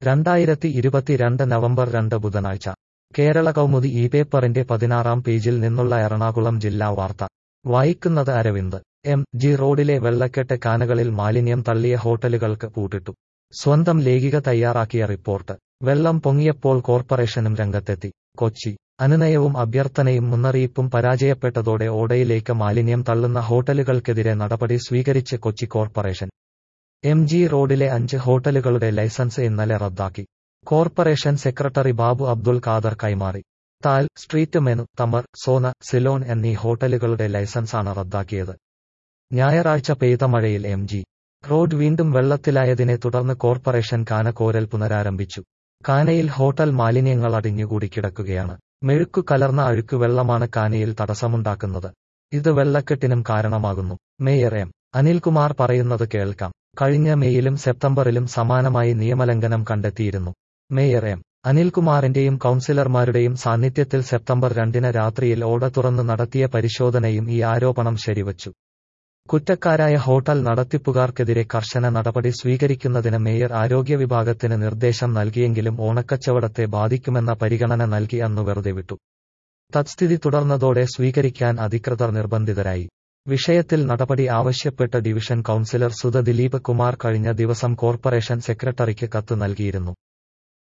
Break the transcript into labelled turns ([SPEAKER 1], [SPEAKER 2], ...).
[SPEAKER 1] രണ്ടായിരത്തി ഇരുപത്തിരണ്ട് നവംബർ രണ്ട് ബുധനാഴ്ച കേരള കൗമുദി ഈ പേപ്പറിന്റെ പതിനാറാം പേജിൽ നിന്നുള്ള എറണാകുളം ജില്ലാ വാർത്ത വായിക്കുന്നത് അരവിന്ദ് എം ജി റോഡിലെ വെള്ളക്കെട്ട് കാനകളിൽ മാലിന്യം തള്ളിയ ഹോട്ടലുകൾക്ക് പൂട്ടിട്ടു സ്വന്തം ലേഖിക തയ്യാറാക്കിയ റിപ്പോർട്ട് വെള്ളം പൊങ്ങിയപ്പോൾ കോർപ്പറേഷനും രംഗത്തെത്തി കൊച്ചി അനുനയവും അഭ്യർത്ഥനയും മുന്നറിയിപ്പും പരാജയപ്പെട്ടതോടെ ഓടയിലേക്ക് മാലിന്യം തള്ളുന്ന ഹോട്ടലുകൾക്കെതിരെ നടപടി സ്വീകരിച്ച് കൊച്ചി കോർപ്പറേഷൻ എം ജി റോഡിലെ അഞ്ച് ഹോട്ടലുകളുടെ ലൈസൻസ് ഇന്നലെ റദ്ദാക്കി കോർപ്പറേഷൻ സെക്രട്ടറി ബാബു അബ്ദുൽ ഖാദർ കൈമാറി താൽ street menu Thamar Sona Ceylon എന്നീ ഹോട്ടലുകളുടെ ലൈസൻസാണ് റദ്ദാക്കിയത് ഞായറാഴ്ച പെയ്ത മഴയിൽ എം ജി റോഡ് വീണ്ടും വെള്ളത്തിലായതിനെ തുടർന്ന് കോർപ്പറേഷൻ കാന കോരൽ പുനരാരംഭിച്ചു കാനയിൽ ഹോട്ടൽ മാലിന്യങ്ങൾ അടിഞ്ഞുകൂടി കിടക്കുകയാണ് മെഴുക്കു കലർന്ന അഴുക്കുവെള്ളമാണ് കാനയിൽ തടസ്സമുണ്ടാക്കുന്നത് ഇത് വെള്ളക്കെട്ടിനും കാരണമാകുന്നു മേയർ എം അനിൽകുമാർ പറയുന്നത് കേൾക്കാം കഴിഞ്ഞ മെയിലും സെപ്റ്റംബറിലും സമാനമായി നിയമലംഘനം കണ്ടെത്തിയിരുന്നു മേയർ എം അനിൽകുമാറിന്റെയും കൌൺസിലർമാരുടെയും സാന്നിധ്യത്തിൽ സെപ്റ്റംബർ രണ്ടിന് രാത്രിയിൽ ഓട തുറന്ന് നടത്തിയ പരിശോധനയും ഈ ആരോപണം ശരിവച്ചു കുറ്റക്കാരായ ഹോട്ടൽ നടത്തിപ്പുകാർക്കെതിരെ കർശന നടപടി സ്വീകരിക്കുന്നതിന് മേയർ ആരോഗ്യ വിഭാഗത്തിന് നിർദ്ദേശം നൽകിയെങ്കിലും ഓണക്കച്ചവടത്തെ ബാധിക്കുമെന്ന പരിഗണന നൽകി അന്നു വെറുതെ വിട്ടു തത്സ്ഥിതി തുടർന്നതോടെ സ്വീകരിക്കാൻ അധികൃതർ നിർബന്ധിതരായി വിഷയത്തിൽ നടപടി ആവശ്യപ്പെട്ട ഡിവിഷൻ കൌൺസിലർ സുധ ദിലീപ് കുമാർ കഴിഞ്ഞ ദിവസം കോർപ്പറേഷൻ സെക്രട്ടറിക്ക് കത്ത് നൽകിയിരുന്നു